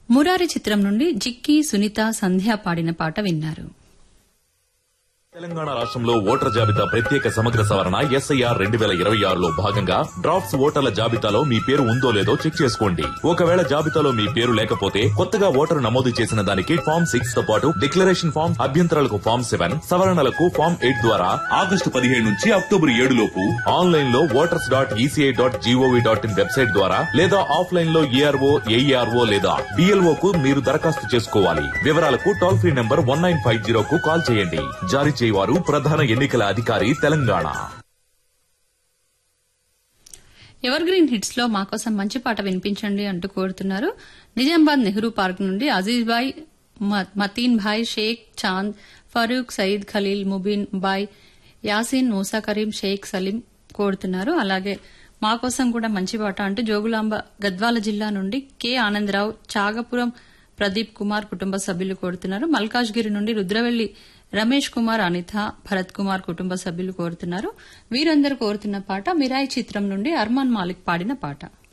మురారి చిత్రం నుండి జిక్కి సునీత సంధ్య పాడిన పాట విన్నారు తెలంగాణ రాష్ట్రంలో ఓటర్ జాబితా ప్రత్యేక సమగ్ర సవరణ ఎస్ఐఆర్ రెండు వేల ఇరవై ఆరులో భాగంగా డ్రాఫ్ట్స్ ఓటర్ల జాబితాలో మీ పేరు ఉందో లేదో చెక్ చేసుకోండి ఒకవేళ జాబితాలో మీ పేరు లేకపోతే కొత్తగా ఓటరు నమోదు చేసిన దానికి ఫామ్ సిక్స్ తో పాటు డిక్లరేషన్ ఫామ్ అభ్యంతరాలకు ఫామ్ సెవెన్ సవరణలకు ఫామ్ ఎయిట్ ద్వారా ఆగస్టు పదిహేడు నుంచి అక్టోబర్ ఏడు లోపు ఆన్లైన్ లో voters dot ECI dot GOV dot in website ద్వారా లేదా ఆఫ్లైన్ లో ఏఆర్ఓ ఏఈఆర్ఓ లేదా డిఎల్ఓ కు మీరు దరఖాస్తు చేసుకోవాలి వివరాలకు toll free number one nine five zero కు కాల్ చేయండి జారీ చేయవారు ప్రధాన ఎన్నికల అధికారి తెలంగాణ ఎవర్ గ్రీన్ హిట్స్ లో మా కోసం మంచి పాట వినిపించండి అంటూ కోరుతున్నారు నిజామాబాద్ నెహ్రూ పార్క్ నుండి అజీజ్ భాయ్ మ- మతీన్ భాయ్ షేక్ చాంద్ ఫరూక్ సయీద్ ఖలీల్ ముబీన్ బాయ్ యాసిన్ మూసా కరీం షేక్ సలీం కోరుతున్నారు అలాగే మా కోసం కూడా మంచి పాట అంటూ జోగులాంబ గద్వాల జిల్లా నుండి కె ఆనందరావు చాగపురం ప్రదీప్ కుమార్ కుటుంబ సభ్యులు కోరుతున్నారు మల్కాజ్గిరి నుండి రుద్రవెల్లి రమేష్ కుమార్ అనిత భరత్ కుమార్ కుటుంబ సభ్యులు కోరుతున్నారు వీరందరూ కోరుతున్న పాట మిరాయి చిత్రం నుండి అర్మాన్ మాలిక్ పాడిన పాట